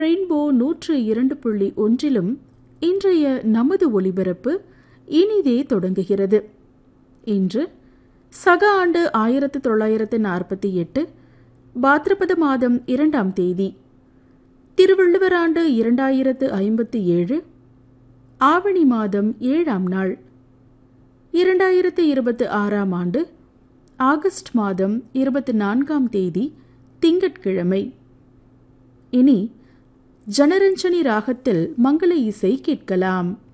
rainbow நூற்று இரண்டு புள்ளி ஒன்றிலும் இன்றைய நமது ஒளிபரப்பு இனிதே தொடங்குகிறது இன்று சக ஆண்டு ஆயிரத்து தொள்ளாயிரத்து நாற்பத்தி எட்டு பாத்ரபத மாதம் இரண்டாம் தேதி திருவள்ளுவர் ஆண்டு இரண்டாயிரத்து ஐம்பத்தி ஏழு ஆவணி மாதம் ஏழாம் நாள் இரண்டாயிரத்து இருபத்தி ஆறாம் ஆண்டு ஆகஸ்ட் மாதம் இருபத்தி நான்காம் தேதி திங்கட்கிழமை இனி ஜனரஞ்சனி ராகத்தில் மங்கள இசை கேட்கலாம்